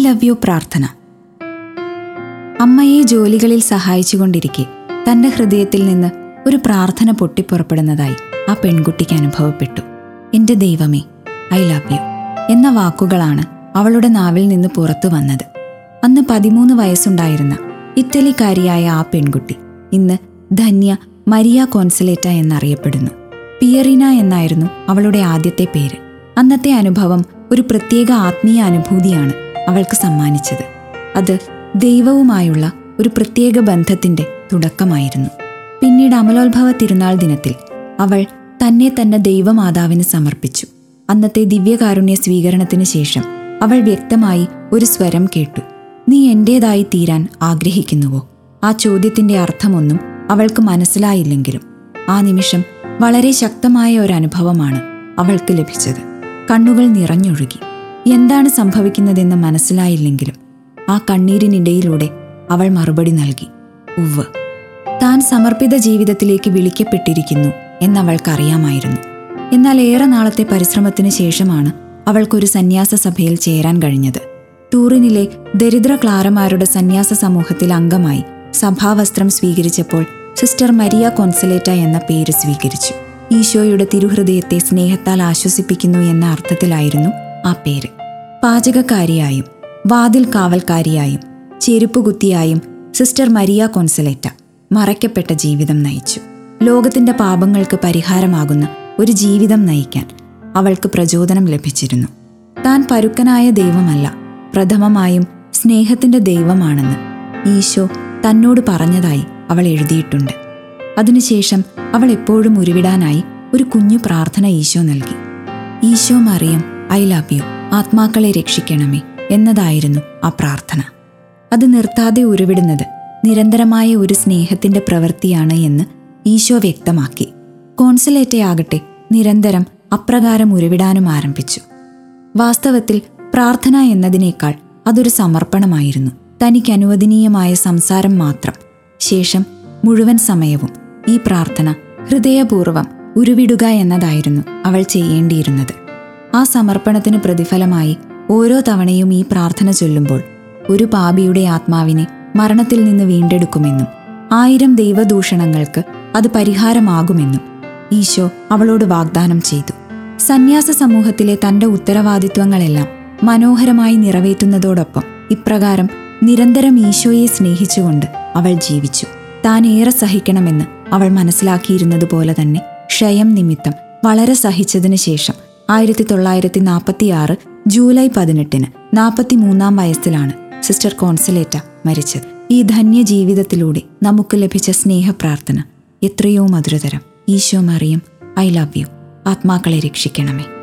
love you പ്രാർത്ഥന അമ്മയെ ജോലികളിൽ സഹായിച്ചുകൊണ്ടിരിക്കെ തന്റെ ഹൃദയത്തിൽ നിന്ന് ഒരു പ്രാർത്ഥന പൊട്ടിപ്പുറപ്പെടുന്നതായി ആ പെൺകുട്ടിക്ക് അനുഭവപ്പെട്ടു എന്റെ ദൈവമേ ഐ ലവ് യു എന്ന വാക്കുകളാണ് അവളുടെ നാവിൽ നിന്ന് പുറത്തു വന്നത് അന്ന് പതിമൂന്ന് വയസ്സുണ്ടായിരുന്ന ഇറ്റലിക്കാരിയായ ആ പെൺകുട്ടി ഇന്ന് ധന്യ മരിയ കോൺസലേറ്റ എന്നറിയപ്പെടുന്നു പിയറിന എന്നായിരുന്നു അവളുടെ ആദ്യത്തെ പേര് അന്നത്തെ അനുഭവം ഒരു പ്രത്യേക ആത്മീയ അനുഭൂതിയാണ് അവൾക്ക് സമ്മാനിച്ചത് അത് ദൈവവുമായുള്ള ഒരു പ്രത്യേക ബന്ധത്തിന്റെ തുടക്കമായിരുന്നു പിന്നീട് അമലോത്ഭവ തിരുനാൾ ദിനത്തിൽ അവൾ തന്നെ തന്നെ ദൈവമാതാവിന് സമർപ്പിച്ചു അന്നത്തെ ദിവ്യകാരുണ്യ സ്വീകരണത്തിന് ശേഷം അവൾ വ്യക്തമായി ഒരു സ്വരം കേട്ടു നീ എന്റേതായി തീരാൻ ആഗ്രഹിക്കുന്നുവോ ആ ചോദ്യത്തിന്റെ അർത്ഥമൊന്നും അവൾക്ക് മനസ്സിലായില്ലെങ്കിലും ആ നിമിഷം വളരെ ശക്തമായ ഒരു അനുഭവമാണ് അവൾക്ക് ലഭിച്ചത് കണ്ണുകൾ നിറഞ്ഞൊഴുകി എന്താണ് സംഭവിക്കുന്നതെന്ന് മനസ്സിലായില്ലെങ്കിലും ആ കണ്ണീരിനിടയിലൂടെ അവൾ മറുപടി നൽകി ഉവ്വ് താൻ സമർപ്പിത ജീവിതത്തിലേക്ക് വിളിക്കപ്പെട്ടിരിക്കുന്നു എന്നവൾക്കറിയാമായിരുന്നു എന്നാൽ ഏറെ നാളത്തെ പരിശ്രമത്തിന് ശേഷമാണ് അവൾക്കൊരു സന്യാസ സഭയിൽ ചേരാൻ കഴിഞ്ഞത് ടൂറിനിലെ ദരിദ്ര ക്ലാരമാരുടെ സന്യാസ സമൂഹത്തിൽ അംഗമായി സഭാവസ്ത്രം സ്വീകരിച്ചപ്പോൾ സിസ്റ്റർ മരിയ കോൺസലേറ്റ എന്ന പേര് സ്വീകരിച്ചു ഈശോയുടെ തിരുഹൃദയത്തെ സ്നേഹത്താൽ ആശ്വസിപ്പിക്കുന്നു എന്ന അർത്ഥത്തിലായിരുന്നു ആ പേര് പാചകക്കാരിയായും വാതിൽ കാവൽക്കാരിയായും ചെരുപ്പുകുത്തിയായും സിസ്റ്റർ മരിയ കോൺസലേറ്റ മറയ്ക്കപ്പെട്ട ജീവിതം നയിച്ചു ലോകത്തിന്റെ പാപങ്ങൾക്ക് പരിഹാരമാകുന്ന ഒരു ജീവിതം നയിക്കാൻ അവൾക്ക് പ്രചോദനം ലഭിച്ചിരുന്നു താൻ പരുക്കനായ ദൈവമല്ല പ്രഥമമായും സ്നേഹത്തിന്റെ ദൈവമാണെന്ന് ഈശോ തന്നോട് പറഞ്ഞതായി അവൾ എഴുതിയിട്ടുണ്ട് അതിനുശേഷം അവൾ എപ്പോഴും ഉരുവിടാനായി ഒരു കുഞ്ഞു പ്രാർത്ഥന ഈശോ നൽകി Isho Mariyam I love you ആത്മാക്കളെ രക്ഷിക്കണമേ എന്നതായിരുന്നു ആ പ്രാർത്ഥന അത് നിർത്താതെ ഉരുവിടുന്നത് നിരന്തരമായ ഒരു സ്നേഹത്തിന്റെ പ്രവൃത്തിയാണ് എന്ന് ഈശോ വ്യക്തമാക്കി കോൺസുലേറ്റയാകട്ടെ നിരന്തരം അപ്രകാരം ഉരുവിടാനും ആരംഭിച്ചു വാസ്തവത്തിൽ പ്രാർത്ഥന എന്നതിനേക്കാൾ അതൊരു സമർപ്പണമായിരുന്നു തനിക്ക് അനുവദനീയമായ സംസാരം മാത്രം ശേഷം മുഴുവൻ സമയവും ഈ പ്രാർത്ഥന ഹൃദയപൂർവ്വം ഉരുവിടുക എന്നതായിരുന്നു അവൾ ചെയ്യേണ്ടിയിരുന്നത് ആ സമർപ്പണത്തിന് പ്രതിഫലമായി ഓരോ തവണയും ഈ പ്രാർത്ഥന ചൊല്ലുമ്പോൾ ഒരു പാപിയുടെ ആത്മാവിനെ മരണത്തിൽ നിന്ന് വീണ്ടെടുക്കുമെന്നും ആയിരം ദൈവദൂഷണങ്ങൾക്ക് അത് പരിഹാരമാകുമെന്നും ഈശോ അവളോട് വാഗ്ദാനം ചെയ്തു സന്യാസ സമൂഹത്തിലെ തന്റെ ഉത്തരവാദിത്വങ്ങളെല്ലാം മനോഹരമായി നിറവേറ്റുന്നതോടൊപ്പം ഇപ്രകാരം നിരന്തരം ഈശോയെ സ്നേഹിച്ചുകൊണ്ട് അവൾ ജീവിച്ചു താൻ ഏറെ സഹിക്കണമെന്ന് അവൾ മനസ്സിലാക്കിയിരുന്നതുപോലെ തന്നെ ക്ഷയം നിമിത്തം വളരെ സഹിച്ചതിനു ശേഷം ആയിരത്തി തൊള്ളായിരത്തി നാൽപ്പത്തിയാറ് ജൂലൈ പതിനെട്ടിന് നാൽപ്പത്തിമൂന്നാം വയസ്സിലാണ് സിസ്റ്റർ കോൺസലേറ്റ മരിച്ചത് ഈ ധന്യ ജീവിതത്തിലൂടെ നമുക്ക് ലഭിച്ച സ്നേഹപ്രാർത്ഥന എത്രയോ മധുരതരം Isho Mariyam I love you ആത്മാക്കളെ രക്ഷിക്കണമേ